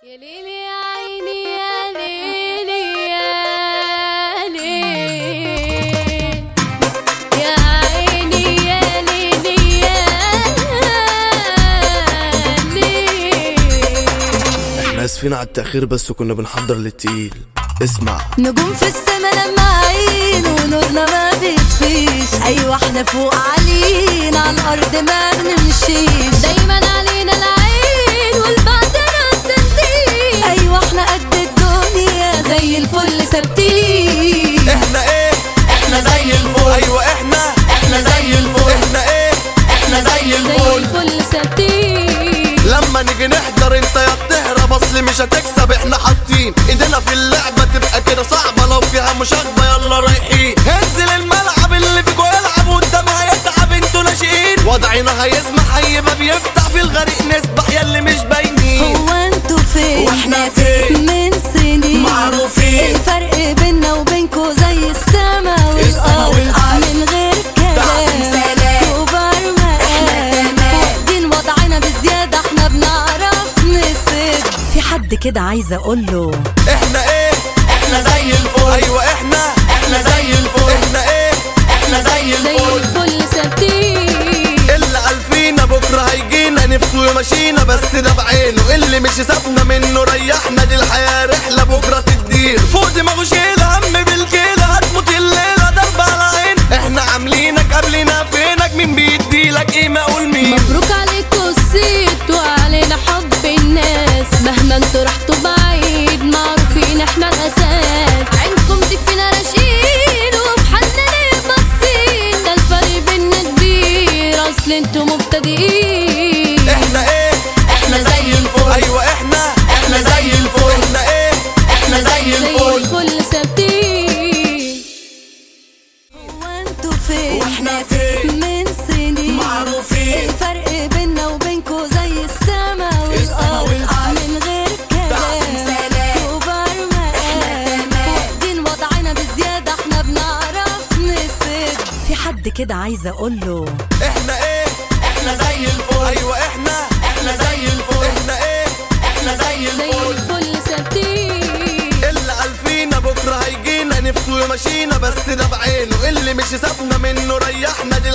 يا ليلي يا عيني يا ليلي يا ليل يا عيني يا ليلي يا ليل احنا اسفين على التأخير بس كنا بنحضر للتقيل اسمع نجوم في السما لماعين ونورنا ما بيطفيش ايوه احنا فوق عاليين على الارض ما بنمشيش دايما علينا العين والبعدنا سندين ايوه احنا قد الدنيا زي الفل ثابتين احنا ايه احنا زي الفل ايوه احنا احنا زي الفل احنا ايه احنا زي زي الفل الفل ثابتين لما نيجي نحضر انت يا بتهرب اصل مش هتكسب احنا حاطين ايدينا في اللعبة تبقى كده صعبة لو فيها مشاغبة يلا رايحين انزل الملعب اللي فيكوا يلعب قدام هيتعب انتوا ناشئين وضعنا هيسمح هيبقى بيفتح في الغريق نسبح ياللي مش باينين هو انتوا فين واحنا فين؟ من سنين معروفين. الفرق بينا وبينكوا زي السما السما والارض والأرض. من غير تعظيم كلام سلام. كبار مقام احنا تمام. واخدين وضعنا بزيادة احنا بنعرف نسد في حد كده عايزة اقوله احنا ايه احنا زي الفل ايوه احنا احنا زي الفل احنا ايه احنا زي زي الفل الفل ثابتين اللي قال فينا بكره هيجينا نفسه يمشينا بس ده بعينه اللي مش سابنا منه ريحنا دي الحياه رحله بكره تدير فوق دماغه شيل هم بالكيله هتموت الليله ضرب على عين احنا عاملينك قبلنا فينك مين بيديلك قيمه قول مين مبروك عليكوا الصيت وعلينا حب الناس مهما انتوا رحتوا بعيد معروفين احنا الاساس عينكم تكفينا راشقين وفي حالنا ليه باصين ده الفرق بينا كبير اصل انتوا مبتدئين احنا ايه احنا زي الفل ايوه احنا احنا زي الفل احنا ايه احنا زي زي الفل الفل ثابتين هو انتوا فين واحنا فين؟ من سنين معروفين. الفرق بينا وبينكوا زي السما السما والارض والأرض. من غير تعظيم كلام سلام. كبار مقام واخدين وضعنا بزيادة احنا بنعرف نسد في حد كده عايزة اقوله احنا ايه احنا زي الفل ايوه احنا احنا زي الفل احنا ايه احنا زي زي الفل الفل ثابتين اللي قال فينا بكره هيجينا نفسه يمشينا بس ده بعينه اللي مش سابنا منه ريحنا دي